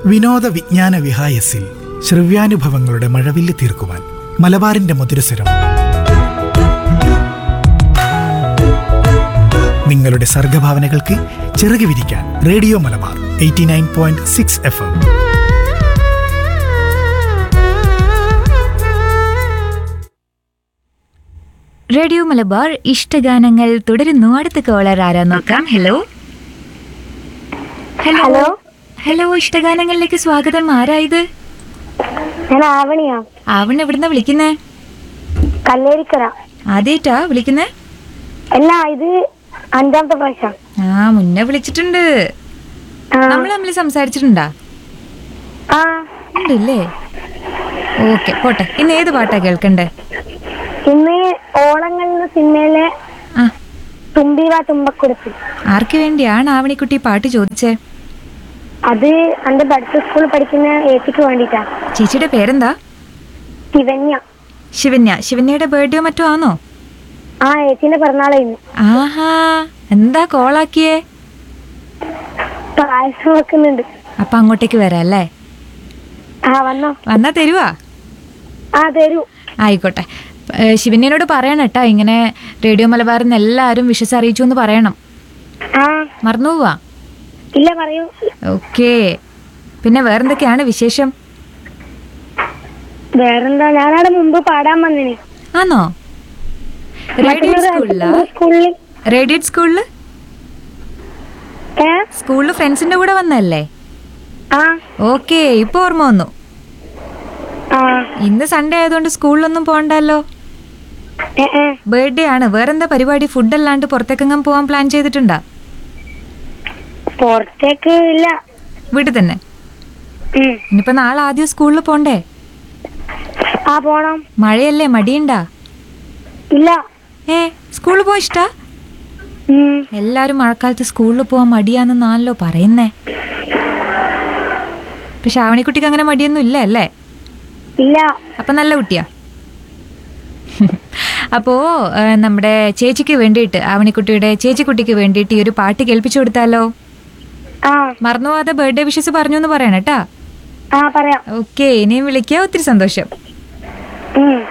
വിനോദ വിജ്ഞാന വിഹായസിൽ ശ്രവ്യാനുഭവങ്ങളുടെ മഴവില്ല് തീർക്കുവാൻ മലബാറിന്റെ മധുരസ്വരം നിങ്ങളുടെ സർഗഭാവനകൾക്ക് ചിറക് വിരിക്കാൻ radio Malabar eighty nine point six F M radio Malabar ഇഷ്ടഗാനങ്ങൾ തുടരുന്നു അടുത്ത കോളർ ആരാ നോക്കാം ഹലോ ഹലോ ഹലോ. ഹലോ ഇഷ്ടഗാനങ്ങളിലേക്ക് സ്വാഗതം ആരാ ഇത് ഞാൻ ആവണിയാ ആവണ് എവിടുന്ന വിളിക്കുന്നേ കല്ലേരിക്കര ആദ്യായിട്ടാ വിളിക്കുന്നേ അല്ല ഇത് അഞ്ചാമത്തെ പ്രാവശ്യം ആ മുന്നേ വിളിച്ചിട്ടുണ്ട് ആ നമ്മൾ തമ്മിൽ സംസാരിച്ചിട്ടുണ്ടാ ആ ഉണ്ടല്ലേ ഓക്കെ പോട്ടെ ഇന്ന് ഏത് പാട്ടാ കേൾക്കണ്ടേ ഇന്ന് ഓളങ്ങൾ എന്ന സിനിമയിലെ ആ തുമ്പിവ തുമ്പക്കുടുപ്പ് ആർക്ക് വേണ്ടിയാണ് ആവണിക്കുട്ടി പാട്ട് ചോദിച്ചേ അത് എന്റെ പഠിച്ച സ്കൂളിൽ പഠിക്കുന്ന ഏച്ചിക്ക് വേണ്ടിട്ടാ ചേച്ചിയുടെ പേരെന്താ ശിവന്യ ശിവന്യ ശിവന്യയുടെ ബർത്ത്ഡേ മറ്റോ ആണോ ആ ഏച്ചിന്റെ പിറന്നാളായിരുന്നു ആഹാ എന്താ കോളാക്കിയേ പായസം വെക്കുന്നുണ്ട് അപ്പൊ അങ്ങോട്ടേക്ക് വരാം അല്ലേ ആ വന്നോ വന്നാ തരുവാ ആ തരൂ ആയിക്കോട്ടെ ഏ, ശിവന്യനോട് പറയണം കേട്ടാ ഇങ്ങനെ റേഡിയോ മലബാറിൽ നിന്ന് എല്ലാവരും വിഷസ് അറിയിച്ചു എന്ന് പറയണം ആ മറന്നു പോവാ ഇല്ല പറയൂ ഓക്കേ പിന്നെ വേറെന്തൊക്കെയാണ് വിശേഷം വേറെന്താ ഞാനവിടെ മുമ്പ് പാടാൻ വന്നിന് ആണോ റേഡിയോ സ്കൂളിലാ സ്കൂളിൽ റേഡിയോ സ്കൂളില് ഏ സ്കൂളിൽ ഫ്രണ്ട്സിന്റെ കൂടെ വന്നല്ലേ ആ ഓക്കേ ഇപ്പൊ ഓർമ്മ വന്നു ആ ഇന്ന് സൺഡേ ആയതുകൊണ്ട് സ്കൂളിലൊന്നും പോകണ്ടല്ലോ ഏ ഏ ബർത്ത്ഡേ ആണ് വേറെന്താ പരിപാടി ഫുഡ് അല്ലാണ്ട് പുറത്തേക്കെങ്ങും പോവാൻ പ്ലാൻ ചെയ്തിട്ടുണ്ടാ പുറത്തേക്ക് ഇല്ല വീട്ടിൽ തന്നെ ഉം. ഇനിയിപ്പോ നാളെ ആദ്യം സ്കൂളിൽ പോണ്ടേ ആ പോണം മഴയല്ലേ മടിയുണ്ടാ ഇല്ല ഏ സ്കൂളിൽ പോയി ഇഷ്ടാ ഉം. എല്ലാരും മഴക്കാലത്ത് സ്കൂളിൽ പോവാൻ മടിയാണെന്നാണല്ലോ പറയുന്നേ പക്ഷെ ആവണിക്കുട്ടിക്ക് അങ്ങനെ മടിയൊന്നും ഇല്ല അല്ലേ ഇല്ല അപ്പൊ നല്ല കുട്ടിയാ അപ്പോ ഏ, നമ്മുടെ ചേച്ചിക്ക് വേണ്ടിയിട്ട് ആവണിക്കുട്ടിയുടെ ചേച്ചിക്കുട്ടിക്ക് വേണ്ടിയിട്ട് ഈ ഒരു പാട്ട് കേൾപ്പിച്ചു കൊടുത്താലോ ആ മറന്നുപോകാതെ ബർത്ത്ഡേ വിഷസ് പറഞ്ഞു എന്ന് പറയണം കേട്ടാ ആ പറയാം ഓക്കെ ഇനിയും വിളിക്കാം ഒത്തിരി സന്തോഷം ഉം